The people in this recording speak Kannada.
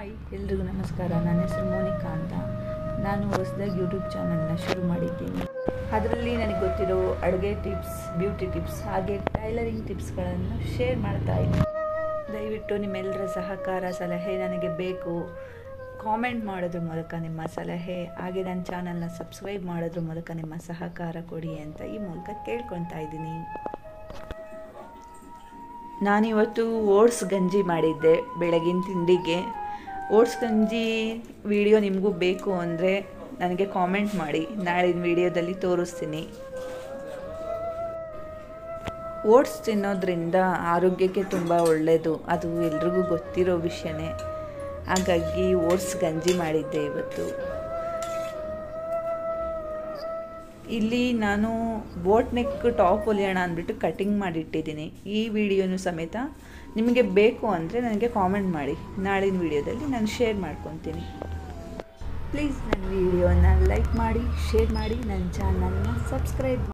ಹಾಯ್ ಎಲ್ರಿಗೂ ನಮಸ್ಕಾರ ನನ್ನ ಹೆಸರು ಮೋನಿಕಾ ಅಂತ ನಾನು ಹೊಸದಾಗಿ ಯೂಟ್ಯೂಬ್ ಚಾನಲ್ನ ಶುರು ಮಾಡಿದ್ದೀನಿ ಅದರಲ್ಲಿ ನನಗೆ ಗೊತ್ತಿರೋ ಅಡುಗೆ ಟಿಪ್ಸ್ ಬ್ಯೂಟಿ ಟಿಪ್ಸ್ ಹಾಗೆ ಟೈಲರಿಂಗ್ ಟಿಪ್ಸ್ಗಳನ್ನು ಶೇರ್ ಮಾಡ್ತಾ ಇದ್ದೀನಿ ದಯವಿಟ್ಟು ನಿಮ್ಮೆಲ್ಲರ ಸಹಕಾರ ಸಲಹೆ ನನಗೆ ಬೇಕು ಕಾಮೆಂಟ್ ಮಾಡೋದ್ರ ಮೂಲಕ ನಿಮ್ಮ ಸಲಹೆ ಹಾಗೆ ನನ್ನ ಚಾನಲ್ನ ಸಬ್ಸ್ಕ್ರೈಬ್ ಮಾಡೋದ್ರ ಮೂಲಕ ನಿಮ್ಮ ಸಹಕಾರ ಕೊಡಿ ಅಂತ ಈ ಮೂಲಕ ಕೇಳ್ಕೊತಾ ಇದ್ದೀನಿ ನಾನಿವತ್ತು ಓಟ್ಸ್ ಗಂಜಿ ಮಾಡಿದ್ದೆ ಬೆಳಗಿನ ತಿಂಡಿಗೆ ಓಟ್ಸ್ ಗಂಜಿ ವಿಡಿಯೋ ನಿಮಗೂ ಬೇಕು ಅಂದರೆ ನನಗೆ ಕಾಮೆಂಟ್ ಮಾಡಿ ನಾಳಿನ ವಿಡಿಯೋದಲ್ಲಿ ತೋರಿಸ್ತೀನಿ ಓಟ್ಸ್ ತಿನ್ನೋದ್ರಿಂದ ಆರೋಗ್ಯಕ್ಕೆ ತುಂಬ ಒಳ್ಳೆಯದು ಅದು ಎಲ್ರಿಗೂ ಗೊತ್ತಿರೋ ವಿಷಯನೇ ಹಾಗಾಗಿ ಓಟ್ಸ್ ಗಂಜಿ ಮಾಡಿದ್ದೆ ಇವತ್ತು ಇಲ್ಲಿ ನಾನು ಬೋಟ್ ನೆಕ್ ಟಾಪ್ ಹೊಲಿಯೋಣ ಅಂದ್ಬಿಟ್ಟು ಕಟಿಂಗ್ ಮಾಡಿಟ್ಟಿದ್ದೀನಿ ಈ ವಿಡಿಯೋನು ಸಮೇತ ನಿಮಗೆ ಬೇಕು ಅಂದರೆ ನನಗೆ ಕಾಮೆಂಟ್ ಮಾಡಿ ನಾಳಿನ ವಿಡಿಯೋದಲ್ಲಿ ನಾನು ಶೇರ್ ಮಾಡ್ಕೊತೀನಿ ಪ್ಲೀಸ್ ನನ್ನ ವಿಡಿಯೋನ ಲೈಕ್ ಮಾಡಿ ಶೇರ್ ಮಾಡಿ ನನ್ನ ಚಾನಲ್ನ ಸಬ್ಸ್ಕ್ರೈಬ್